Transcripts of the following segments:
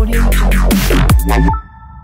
Audio Jungle.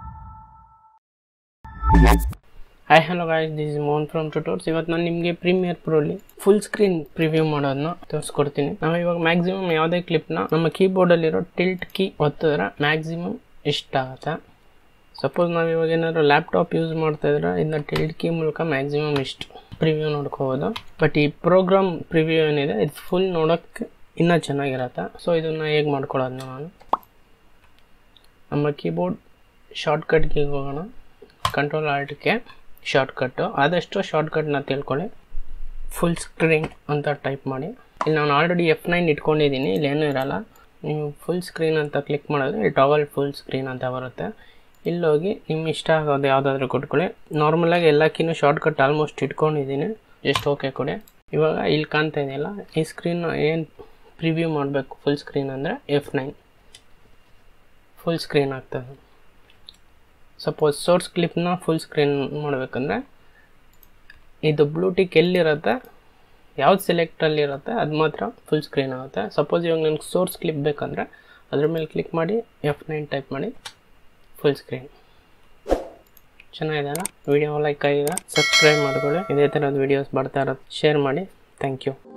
Hi hello guys this is Mohan from tutors ಇವತ್ತು ನಾನು ನಿಮಗೆ premiere pro full screen preview ಮಾಡೋದನ್ನ ತೋರಿಸ್ಕೊಡ್ತೀನಿ ನಾವು ಇವಾಗ ಮ್ಯಾಕ್ಸಿಮಮ್ ಯಾವುದೇ ಕ್ಲಿಪ್ನ ನಮ್ಮ ಕೀಬೋರ್ಡಲ್ಲಿರೋ ಟಿಲ್ಟ್ ಕೀ ಒತ್ತಿದ್ರೆ ಮ್ಯಾಕ್ಸಿಮಮ್ ಇಷ್ಟಾಗುತ್ತೆ ಸಪೋಸ್ ನಾವು ಇವಾಗ ಏನಾದ್ರು ಲ್ಯಾಪ್ಟಾಪ್ ಯೂಸ್ ಮಾಡ್ತಾ ಇದ್ರೆ ಇದನ್ನ ಟಿಲ್ಟ್ ಕೀ ಮೂಲಕ ಮ್ಯಾಕ್ಸಿಮಮ್ ಇಷ್ಟು ಪ್ರಿವ್ಯೂ ನೋಡ್ಕೋಬೋದು ಬಟ್ ಈ ಪ್ರೋಗ್ರಾಮ್ ಪ್ರಿವ್ಯೂ ಏನಿದೆ ಇದು ಫುಲ್ ನೋಡೋಕ್ಕೆ ಇನ್ನೂ ಚೆನ್ನಾಗಿರತ್ತೆ ಸೊ ಇದನ್ನು ಹೇಗೆ ಮಾಡ್ಕೊಳ್ಳೋದನ್ನ ನಾನು ನಮ್ಮ ಕೀಬೋರ್ಡ್ ಶಾರ್ಟ್ಕಟ್ಗೆ ಹೋಗೋಣ ಕಂಟ್ರೋಲ್ ಆಲ್ಟ್ಗೆ ಶಾರ್ಟ್ಕಟ್ಟು ಆದಷ್ಟು ಶಾರ್ಟ್ಕಟ್ನ ತಿಳ್ಕೊಳ್ಳಿ ಫುಲ್ ಸ್ಕ್ರೀನ್ ಅಂತ ಟೈಪ್ ಮಾಡಿ ಇಲ್ಲಿ ನಾನು ಆಲ್ರೆಡಿ ಎಫ್ ನೈನ್ ಇಟ್ಕೊಂಡಿದ್ದೀನಿ ಇಲ್ಲೇನೂ ಇರಲ್ಲ ನೀವು ಫುಲ್ ಸ್ಕ್ರೀನ್ ಅಂತ ಕ್ಲಿಕ್ ಮಾಡಿದ್ರೆ ಇಲ್ಲಿ ಟಾಗಲ್ ಫುಲ್ ಸ್ಕ್ರೀನ್ ಅಂತ ಬರುತ್ತೆ ಇಲ್ಲೋಗಿ ನಿಮ್ಮ ಇಷ್ಟ ಆಗೋದು ಯಾವುದಾದ್ರೂ ಕೊಟ್ಕೊಳ್ಳಿ ನಾರ್ಮಲಾಗಿ ಎಲ್ಲಕ್ಕಿನ್ನೂ ಶಾರ್ಟ್ಕಟ್ ಆಲ್ಮೋಸ್ಟ್ ಇಟ್ಕೊಂಡಿದ್ದೀನಿ ಜಸ್ಟ್ ಓಕೆ ಕೊಡಿ ಇವಾಗ ಇಲ್ಲಿ ಕಾಣ್ತಾ ಇದೆಯಲ್ಲ ಈ ಸ್ಕ್ರೀನ್ ಏನು ಪ್ರಿವ್ಯೂ ಮಾಡಬೇಕು ಫುಲ್ ಸ್ಕ್ರೀನ್ ಅಂದರೆ ಎಫ್ ನೈನ್ ಫುಲ್ ಸ್ಕ್ರೀನ್ ಆಗ್ತದೆ ಸಪೋಸ್ ಸೋರ್ಸ್ ಕ್ಲಿಪ್ನ ಫುಲ್ ಸ್ಕ್ರೀನ್ ಮಾಡಬೇಕಂದ್ರೆ ಇದು ಬ್ಲೂಟಿಕ್ ಎಲ್ಲಿರುತ್ತೆ ಯಾವ್ದು ಸೆಲೆಕ್ಟಲ್ಲಿ ಇರುತ್ತೆ ಅದು ಮಾತ್ರ ಫುಲ್ ಸ್ಕ್ರೀನ್ ಆಗುತ್ತೆ ಸಪೋಸ್ ಇವಾಗ ನನಗೆ ಸೋರ್ಸ್ ಕ್ಲಿಪ್ ಬೇಕಂದರೆ ಅದ್ರ ಮೇಲೆ ಕ್ಲಿಕ್ ಮಾಡಿ ಎಫ್ ನೈನ್ ಟೈಪ್ ಮಾಡಿ ಫುಲ್ ಸ್ಕ್ರೀನ್ ಚೆನ್ನಾಗಿದೆ ಅಲ್ಲ ವಿಡಿಯೋ ಲೈಕ್ ಆಗಿದೆ ಸಬ್ಸ್ಕ್ರೈಬ್ ಮಾಡ್ಕೊಳ್ಳಿ ಇದೇ ಥರದ ವೀಡಿಯೋಸ್ ಬರ್ತಾ ಇರೋದು ಶೇರ್ ಮಾಡಿ ಥ್ಯಾಂಕ್ ಯು